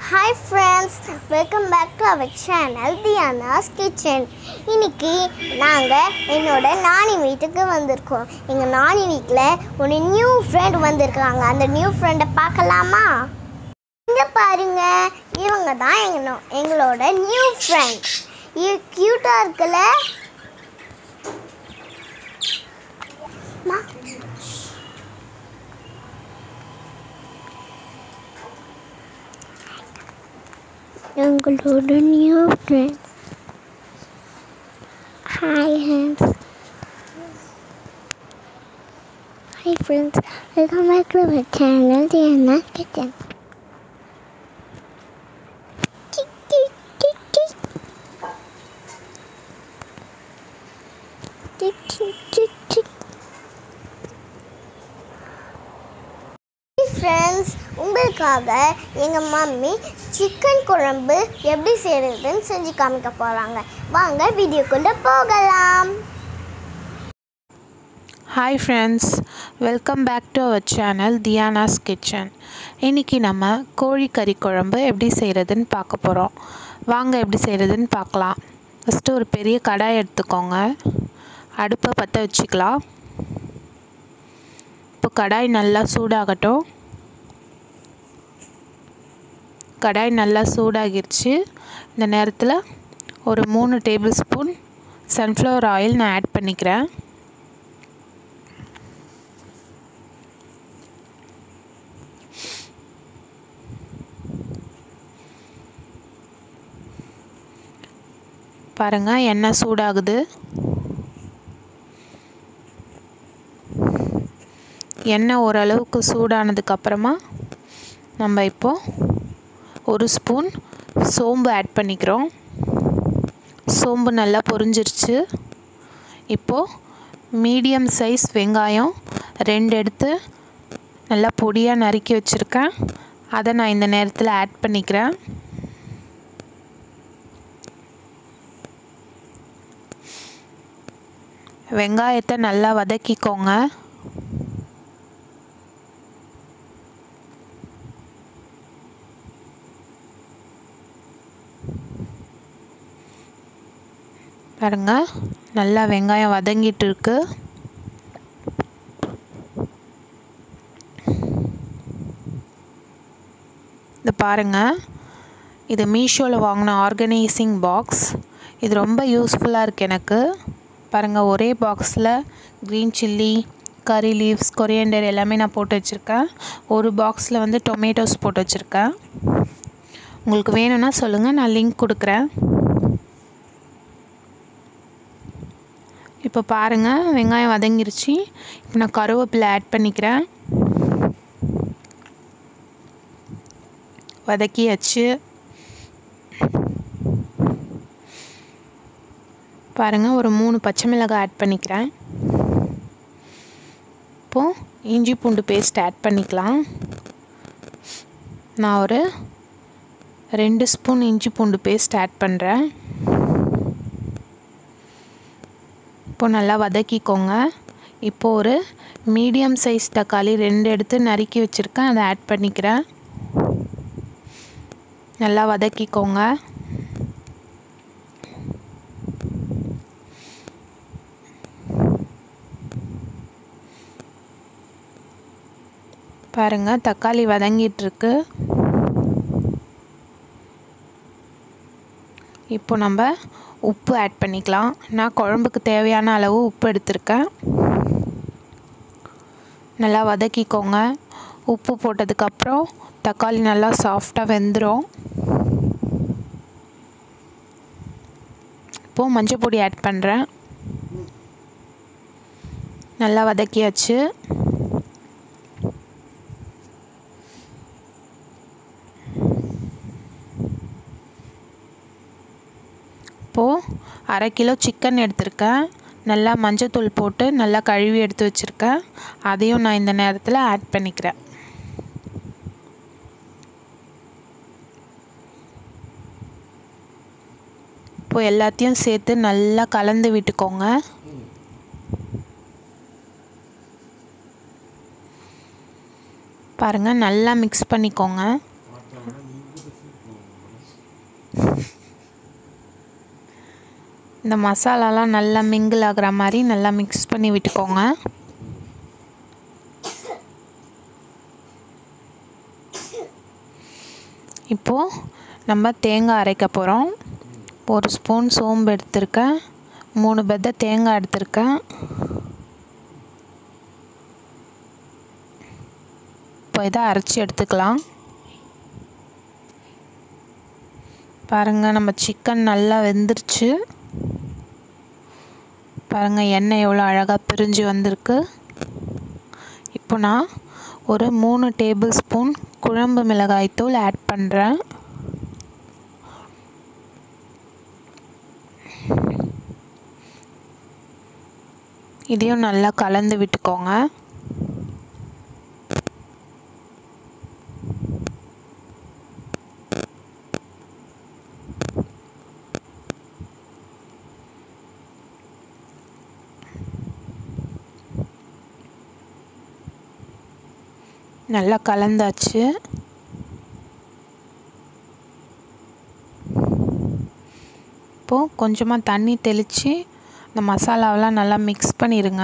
hi friends welcome back to our channel Dhiyana's kitchen இன்னைக்கு நாங்கள் என்னோட நானி வீட்டுக்கு வந்திருக்கோம் எங்கள் நானி வீட்டில் ஒரு நியூ ஃப்ரெண்ட் வந்திருக்காங்க அந்த நியூ ஃப்ரெண்டை பார்க்கலாமா இங்கே பாருங்க இவங்க தான் எங்க எங்களோட நியூ ஃப்ரெண்ட் இது க்யூட்டாக இருக்குல்ல மா எங்களோட new friend hi hands hi friends welcome back to our channel Dhiyana kitchen friends உங்களுக்காக எங்கள் மம்மி சிக்கன் குழம்பு எப்படி செய்கிறதுன்னு செஞ்சு காமிக்க போகிறாங்க வாங்க வீடியோக்குள்ளே போகலாம் hi friends welcome back to our channel Dhiyana's kitchen இன்றைக்கி நம்ம கோழிக்கறி குழம்பு எப்படி செய்கிறதுன்னு பார்க்க போகிறோம் வாங்க எப்படி செய்கிறதுன்னு பார்க்கலாம் ஃபஸ்ட்டு ஒரு பெரிய கடாய் எடுத்துக்கோங்க அடுப்பை பற்ற வச்சுக்கலாம் இப்போ கடாய் நல்லா சூடாகட்டும் கடாய் நல்லா சூடாகிருச்சு இந்த நேரத்தில் ஒரு மூணு டேபிள் ஸ்பூன் சன்ஃப்ளவர் ஆயில் நான் ஆட் பண்ணிக்கிறேன் பாருங்கள் எண்ணெய் சூடாகுது எண்ணெய் ஓரளவுக்கு சூடானதுக்கப்புறமா நம்ம இப்போது ஒரு ஸ்பூன் சோம்பு ஆட் பண்ணிக்கிறோம் சோம்பு நல்லா பொரிஞ்சிருச்சு இப்போது மீடியம் சைஸ் வெங்காயம் ரெண்டு எடுத்து நல்லா பொடியாக நறுக்கி வச்சுருக்கேன் அதை நான் இந்த நேரத்தில் ஆட் பண்ணிக்கிறேன் வெங்காயத்தை நல்லா வதக்கிக்கோங்க பாருங்க நல்லா வெங்காயம் வதங்கிட்டு இருக்கு இது பாருங்க இது மீஷோவில் வாங்கின ஆர்கனைசிங் பாக்ஸ் இது ரொம்ப யூஸ்ஃபுல்லாக இருக்குது எனக்கு பாருங்கள் ஒரே பாக்ஸில் green chilli curry leaves coriander எல்லாமே நான் போட்டு வச்சுருக்கேன் ஒரு பாக்ஸில் வந்து டொமேட்டோஸ் போட்டு வச்சுருக்கேன் உங்களுக்கு வேணும்னா சொல்லுங்கள் நான் லிங்க் கொடுக்குறேன் இப்போ பாருங்கள் வெங்காயம் வதங்கிருச்சு இப்போ நான் கருவேப்பிலை ஆட் பண்ணிக்கிறேன் வதக்கியாச்சு பாருங்கள் ஒரு மூணு பச்சை மிளகாய் ஆட் பண்ணிக்கிறேன் இப்போது இஞ்சி பூண்டு பேஸ்ட் ஆட் பண்ணிக்கலாம் நான் ஒரு ரெண்டு ஸ்பூன் இஞ்சி பூண்டு பேஸ்ட் ஆட் பண்ணுறேன் இப்போ நல்லா வதக்கிக்கோங்க இப்போ ஒரு மீடியம் சைஸ் தக்காளி ரெண்டு எடுத்து நறுக்கி வச்சுருக்கேன் அதை ஆட் பண்ணிக்கிறேன் நல்லா வதக்கிக்கோங்க பாருங்கள் தக்காளி வதங்கிட்டுருக்கு இப்போ நம்ம உப்பு ஆட் பண்ணிக்கலாம் நான் குழம்புக்கு தேவையான அளவு உப்பு எடுத்திருக்கேன் நல்லா வதக்கிக்கோங்க உப்பு போட்டதுக்கப்புறம் தக்காளி நல்லா சாஃப்டாக வெந்துடும் இப்போது மஞ்சள் பொடி ஆட் பண்ணுறேன் நல்லா வதக்கியாச்சு இப்போது அரை கிலோ சிக்கன் எடுத்திருக்கேன் நல்லா மஞ்சத்தூள் போட்டு நல்லா கழுவி எடுத்து வச்சுருக்கேன் அதையும் நான் இந்த நேரத்தில் ஆட் பண்ணிக்கிறேன் இப்போ எல்லாத்தையும் சேர்த்து நல்லா கலந்து விட்டுக்கோங்க பாருங்கள் நல்லா மிக்ஸ் பண்ணிக்கோங்க இந்த மசாலாலாம் நல்லா மிங்கிள் ஆகுற மாதிரி நல்லா மிக்ஸ் பண்ணி விட்டுக்கோங்க இப்போது நம்ம தேங்காய் அரைக்க போகிறோம் ஒரு ஸ்பூன் சோம்பு எடுத்திருக்கேன் மூணு பெத்த தேங்காய் எடுத்திருக்கேன் இப்போ இதை அரைச்சி எடுத்துக்கலாம் பாருங்கள் நம்ம சிக்கன் நல்லா வெந்துருச்சு பாருங்கள் எண்ணெய் எவ்வளோ அழகாக பிரிஞ்சு வந்திருக்கு இப்போ நான் ஒரு மூணு டேபிள் ஸ்பூன் குழம்பு மிளகாய்த்தூள் ஆட் பண்ணுறேன் இதையும் நல்லா கலந்து விட்டுக்கோங்க நல்லா கலந்தாச்சு இப்போது கொஞ்சமாக தண்ணி தெளித்து இந்த மசாலாவெலாம் நல்லா மிக்ஸ் பண்ணிடுங்க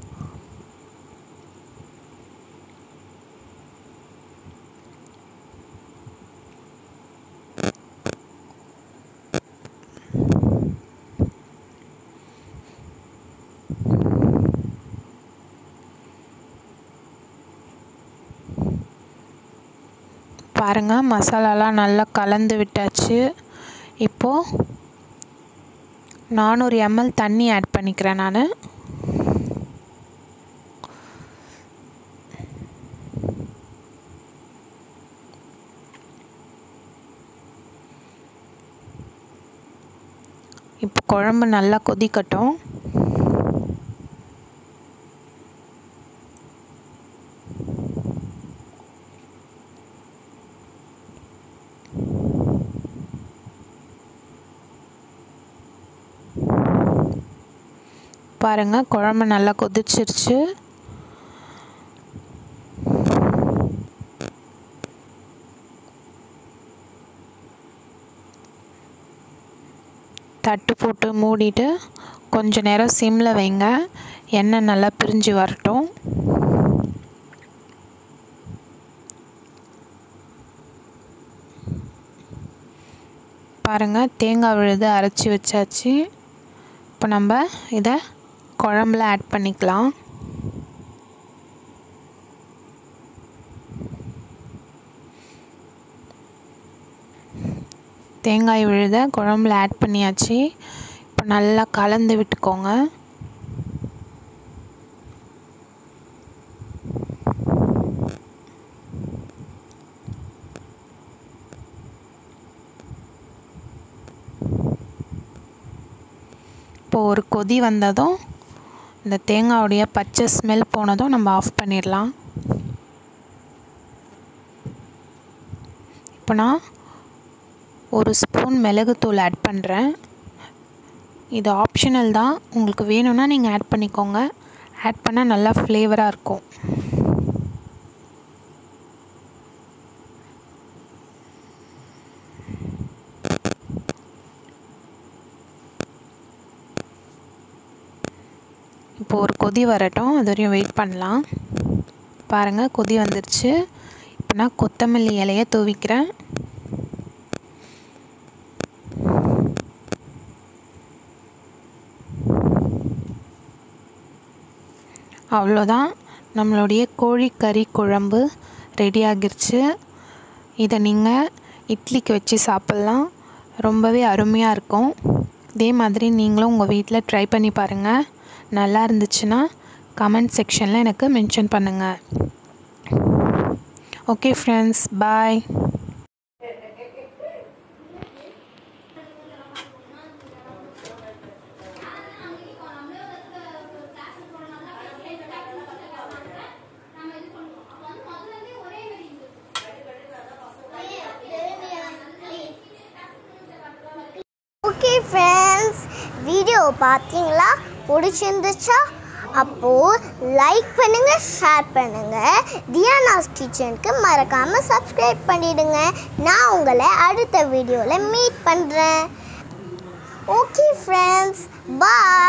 பாருங்கள் மசாலாலாம் நல்லா கலந்து விட்டாச்சு இப்போது நானூறு எம்எல் தண்ணி ஆட் பண்ணிக்கிறேன் நான் இப்போ குழம்பு நல்லா கொதிக்கட்டும் பாருங்கள் குழம்பு நல்லா கொதிச்சிருச்சு தட்டு போட்டு மூடிட்டு கொஞ்ச நேரம் சிம்மில் வைங்க எண்ணெய் நல்லா பிரிஞ்சு வரட்டும் பாருங்கள் தேங்காய் விழுது அரைச்சி வச்சாச்சு இப்போ நம்ம இதை குழம்புல ஆட் பண்ணிக்கலாம் தேங்காய் விழுத குழம்புல ஆட் பண்ணியாச்சு இப்போ நல்லா கலந்து விட்டுக்கோங்க இப்போ ஒரு கொதி வந்ததும் இந்த தேங்காவுடைய பச்சை ஸ்மெல் போனதும் நம்ம ஆஃப் பண்ணிடலாம் இப்போ நான் ஒரு ஸ்பூன் மிளகுத்தூள் ஆட் பண்ணுறேன் இது ஆப்ஷனல் தான் உங்களுக்கு வேணும்னா நீங்கள் ஆட் பண்ணிக்கோங்க ஆட் பண்ணால் நல்லா ஃப்ளேவராக இருக்கும் இப்போ ஒரு கொதி வரட்டும் அது வரையும் வெயிட் பண்ணலாம் பாருங்கள் கொதி வந்துருச்சு இப்போ நான் கொத்தமல்லி இலையை தூவிக்கிறேன் அவ்வளோதான் நம்மளுடைய கோழிக்கறி குழம்பு ரெடி ஆகிருச்சு இதை நீங்கள் இட்லிக்கு வச்சு சாப்பிட்லாம் ரொம்பவே அருமையாக இருக்கும் இதே மாதிரி நீங்களும் உங்கள் வீட்டில் ட்ரை பண்ணி பாருங்கள் நல்லா இருந்துச்சுன்னா கமெண்ட் செக்ஷனில் எனக்கு மென்ஷன் பண்ணுங்கள் okay friends bye okay friends video பார்த்தீங்களா பிடிச்சிருந்துச்சா அப்போது லைக் பண்ணுங்கள் ஷேர் பண்ணுங்கள் தியானாஸ் கிச்சனுக்கு மறக்காமல் சப்ஸ்கிரைப் பண்ணிடுங்க நான் உங்களை அடுத்த வீடியோவில் மீட் பண்ணுறேன் ஓகே ஃப்ரெண்ட்ஸ் பாய்